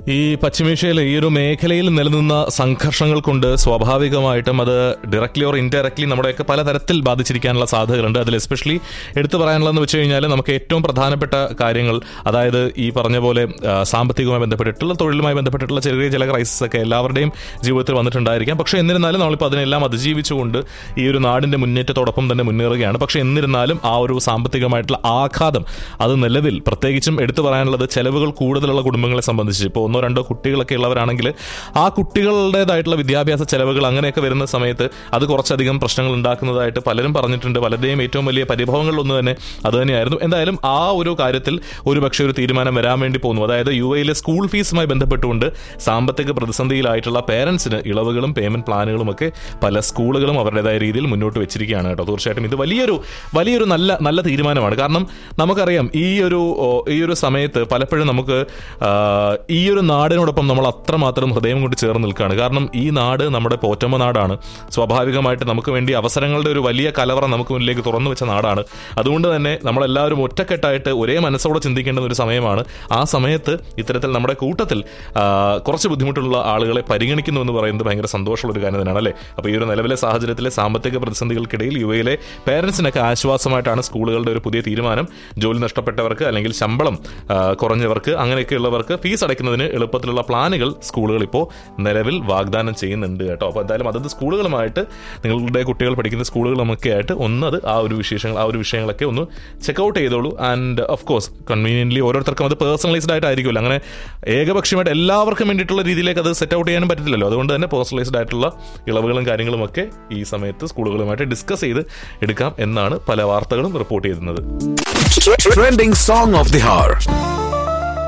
ഈ പശ്ചിമേഷ്യയിലെ ഈ ഒരു മേഖലയിൽ നിലനിന്ന സംഘർഷങ്ങൾ കൊണ്ട് സ്വാഭാവികമായിട്ടും അത് ഡയറക്ട്ലി ഓർ ഇൻഡയറക്ട്ലി നമ്മുടെയൊക്കെ പലതരത്തിൽ ബാധിച്ചിരിക്കാനുള്ള സാധ്യതകളുണ്ട് അതിൽ എസ്പെഷ്യലി എടുത്തു പറയാനുള്ളതെന്ന് വെച്ച് കഴിഞ്ഞാൽ നമുക്ക് ഏറ്റവും പ്രധാനപ്പെട്ട കാര്യങ്ങൾ അതായത് ഈ പറഞ്ഞ പോലെ ആ, സാമ്പത്തികവുമായി ബന്ധപ്പെട്ടിട്ടുള്ള തൊഴിലുമായി ബന്ധപ്പെട്ടിട്ടുള്ള ചെറിയ ചില ക്രൈസിസ് ഒക്കെ എല്ലാവരുടെയും ജീവിതത്തിൽ വന്നിട്ടുണ്ടായിരിക്കാം പക്ഷേ എന്നിരുന്നാലും നമ്മളിപ്പോൾ അതിനെല്ലാം അതിജീവിച്ചുകൊണ്ട് ഈ ഒരു നാടിന്റെ മുന്നേറ്റത്തോടൊപ്പം തന്നെ മുന്നേറുകയാണ് പക്ഷേ എന്നിരുന്നാലും ആ ഒരു സാമ്പത്തികമായിട്ടുള്ള ആഘാതം അത് നിലവിൽ പ്രത്യേകിച്ചും എടുത്തു പറയാനുള്ളത് ചെലവുകൾ കൂടുതലുള്ള കുടുംബങ്ങളെ സംബന്ധിച്ച് ഇപ്പോൾ ഒന്നോ രണ്ടോ കുട്ടികളൊക്കെ ഉള്ളവരാണെങ്കിൽ ആ കുട്ടികളുടേതായിട്ടുള്ള വിദ്യാഭ്യാസ ചെലവുകൾ അങ്ങനെയൊക്കെ വരുന്ന സമയത്ത് അത് കുറച്ചധികം പ്രശ്നങ്ങൾ ഉണ്ടാക്കുന്നതായിട്ട് പലരും പറഞ്ഞിട്ടുണ്ട് പലരുടെയും ഏറ്റവും വലിയ പരിഭവങ്ങളിലൊന്ന് തന്നെ അത് തന്നെയായിരുന്നു എന്തായാലും ആ ഒരു കാര്യത്തിൽ ഒരു പക്ഷേ ഒരു തീരുമാനം വരാൻ വേണ്ടി പോകുന്നു അതായത് യു എയിലെ സ്കൂൾ ഫീസുമായി ബന്ധപ്പെട്ടുകൊണ്ട് സാമ്പത്തിക പ്രതിസന്ധിയിലായിട്ടുള്ള പേരൻസിന് ഇളവുകളും പേയ്മെന്റ് പ്ലാനുകളും ഒക്കെ പല സ്കൂളുകളും അവരുടേതായ രീതിയിൽ മുന്നോട്ട് വെച്ചിരിക്കുകയാണ് കേട്ടോ തീർച്ചയായിട്ടും ഇത് വലിയൊരു വലിയൊരു നല്ല നല്ല തീരുമാനമാണ് കാരണം നമുക്കറിയാം ഈ ഒരു ഓ, ഈ ഒരു സമയത്ത് പലപ്പോഴും നമുക്ക് ആ, ഈ ഒരു നാടിനോടൊപ്പം നമ്മൾ അത്രമാത്രം ഹൃദയം കൊണ്ട് ചേർന്ന് നിൽക്കുകയാണ് കാരണം ഈ നാട് നമ്മുടെ പോറ്റമ്മ നാടാണ് സ്വാഭാവികമായിട്ട് നമുക്ക് വേണ്ടി അവസരങ്ങളുടെ ഒരു വലിയ കലവറ നമുക്ക് മുന്നിലേക്ക് തുറന്നു വെച്ച നാടാണ് അതുകൊണ്ട് തന്നെ നമ്മളെല്ലാവരും ഒറ്റക്കെട്ടായിട്ട് ഒരേ മനസ്സോടെ ചിന്തിക്കേണ്ടുന്ന ഒരു സമയമാണ് ആ സമയത്ത് ഇത്തരത്തിൽ നമ്മുടെ കൂട്ടത്തിൽ ആ, കുറച്ച് ബുദ്ധിമുട്ടുള്ള ആളുകളെ പരിഗണിക്കുന്നു എന്ന് പറയുന്നത് ഭയങ്കര സന്തോഷമുള്ള ഒരു കാര്യം തന്നെയാണ് അല്ലേ അപ്പോൾ ഈ ഒരു നിലവിലെ സാഹചര്യത്തിലെ സാമ്പത്തിക പ്രതിസന്ധികൾക്കിടയിൽ യു എയിലെ പേരൻസിനൊക്കെ ആശ്വാസമായിട്ടാണ് സ്കൂളുകളുടെ ഒരു പുതിയ തീരുമാനം ജോലി നഷ്ടപ്പെട്ടവർക്ക് അല്ലെങ്കിൽ ശമ്പളം ആ, കുറഞ്ഞവർക്ക് അങ്ങനെയൊക്കെയുള്ളവർക്ക് ഫീസ് അടയ്ക്കുന്നതിന് എളുപ്പത്തിലുള്ള പ്ലാനുകൾ സ്കൂളുകൾ ഇപ്പോൾ നിലവിൽ വാഗ്ദാനം ചെയ്യുന്നുണ്ട് കേട്ടോ അപ്പോൾ എന്തായാലും അതത് സ്കൂളുകളുമായിട്ട് നിങ്ങളുടെ കുട്ടികൾ പഠിക്കുന്ന സ്കൂളുകളുമൊക്കെ ആയിട്ട് ഒന്ന് അത് ആ ഒരു വിശേഷങ്ങൾ ആ ഒരു വിഷയങ്ങളൊക്കെ ഒന്ന് ചെക്കൗട്ട് ചെയ്തോളൂ ആൻഡ് ഓഫ് കോഴ്സ് കൺവീനിയൻ്റ്ലി ഓരോരുത്തർക്കും അത് പേഴ്സണലൈസ്ഡ് ആയിട്ടായിരിക്കുമല്ലോ അങ്ങനെ ഏകപക്ഷീയമായിട്ട് എല്ലാവർക്കും വേണ്ടിയിട്ടുള്ള രീതിയിലേക്ക് അത് സെറ്റ് ഔട്ട് ചെയ്യാനും പറ്റില്ലല്ലോ അതുകൊണ്ട് തന്നെ പേഴ്സണലൈസ്ഡ് ആയിട്ടുള്ള ഇളവുകളും കാര്യങ്ങളും ഒക്കെ ഈ സമയത്ത് സ്കൂളുകളുമായിട്ട് ഡിസ്കസ് ചെയ്ത് എടുക്കാം എന്നാണ് പല വാർത്തകളും റിപ്പോർട്ട് ചെയ്യുന്നത് Trending song of the hour.